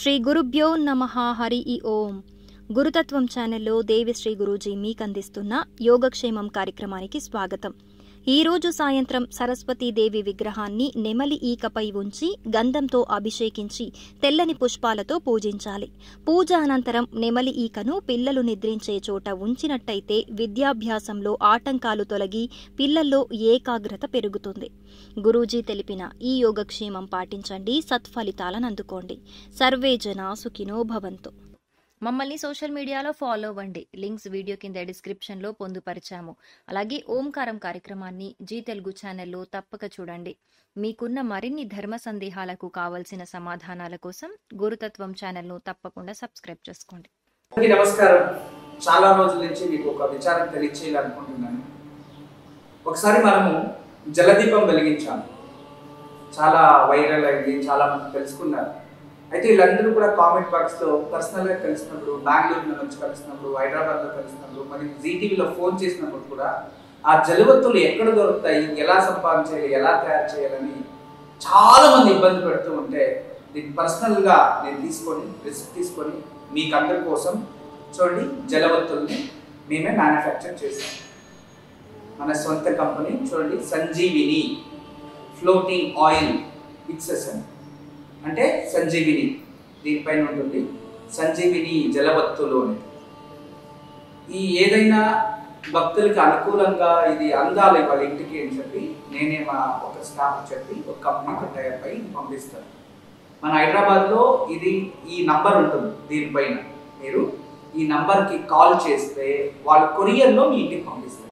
శ్రీ గురుభ్యో నమ హరి ఈ ఓం గురుతత్వం ఛానల్లో దేవిశ్రీ గురూజీ మీకందిస్తున్న యోగక్షేమం కార్యక్రమానికి స్వాగతం ఈ రోజు సాయంత్రం సరస్వతీదేవి విగ్రహాన్ని నెమలి ఈకపై ఉంచి గంధంతో అభిషేకించి తెల్లని పుష్పాలతో పూజించాలి పూజ అనంతరం నెమలి ఈకను పిల్లలు నిద్రించే చోట ఉంచినట్టయితే విద్యాభ్యాసంలో ఆటంకాలు తొలగి పిల్లల్లో ఏకాగ్రత పెరుగుతుంది గురూజీ తెలిపిన ఈ యోగక్షేమం పాటించండి సత్ఫలితాలను అందుకోండి సర్వే జన సుఖినో భవంతు మమ్మల్ని సోషల్ మీడియాలో ఫాలో అవ్వండి లింక్స్ వీడియో కింద డిస్క్రిప్షన్లో పొందుపరిచాము అలాగే ఓంకారం కార్యక్రమాన్ని జీ తెలుగు ఛానల్లో తప్పక చూడండి మీకున్న మరిన్ని ధర్మ సందేహాలకు కావలసిన సమాధానాల కోసం గురుతత్వం ఛానల్ను తప్పకుండా సబ్స్క్రైబ్ చేసుకోండి అందరికీ నమస్కారం చాలా రోజుల నుంచి మీకు ఒక విచారం తెలియచేయాలనుకుంటున్నాను ఒకసారి మనము జలదీపం వెలిగించాము చాలా వైరల్ అయింది చాలా మంది తెలుసుకున్నారు అయితే వీళ్ళందరూ కూడా కామెంట్ బాక్స్లో పర్సనల్గా కలిసినప్పుడు బెంగళూరు నుంచి కలిసినప్పుడు హైదరాబాద్లో కలిసినప్పుడు మరియు జీటీవీలో ఫోన్ చేసినప్పుడు కూడా ఆ జలవత్తులు ఎక్కడ దొరుకుతాయి ఎలా సంపాదించాలి ఎలా తయారు చేయాలని చాలా మంది ఇబ్బంది పెడుతూ ఉంటే దీన్ని పర్సనల్గా నేను తీసుకొని రిస్క్ తీసుకొని మీకు అందరి కోసం చూడండి జలవత్తుల్ని మేమే మ్యానుఫ్యాక్చర్ చేసాం మన సొంత కంపెనీ చూడండి సంజీవిని ఫ్లోటింగ్ ఆయిల్ ఇక్సెసన్ అంటే సంజీవిని దీనిపైన ఉంటుంది సంజీవిని జలవత్తులు అని ఈ ఏదైనా భక్తులకి అనుకూలంగా ఇది అందాలి వాళ్ళ ఇంటికి అని చెప్పి నేనే మా ఒక స్టాఫ్ చెప్పి ఒక కంపెనీకి టైప్ అయి పంపిస్తాను మన హైదరాబాద్లో ఇది ఈ నంబర్ ఉంటుంది దీనిపైన మీరు ఈ నంబర్కి కాల్ చేస్తే వాళ్ళు కొరియర్లో మీ ఇంటికి పంపిస్తారు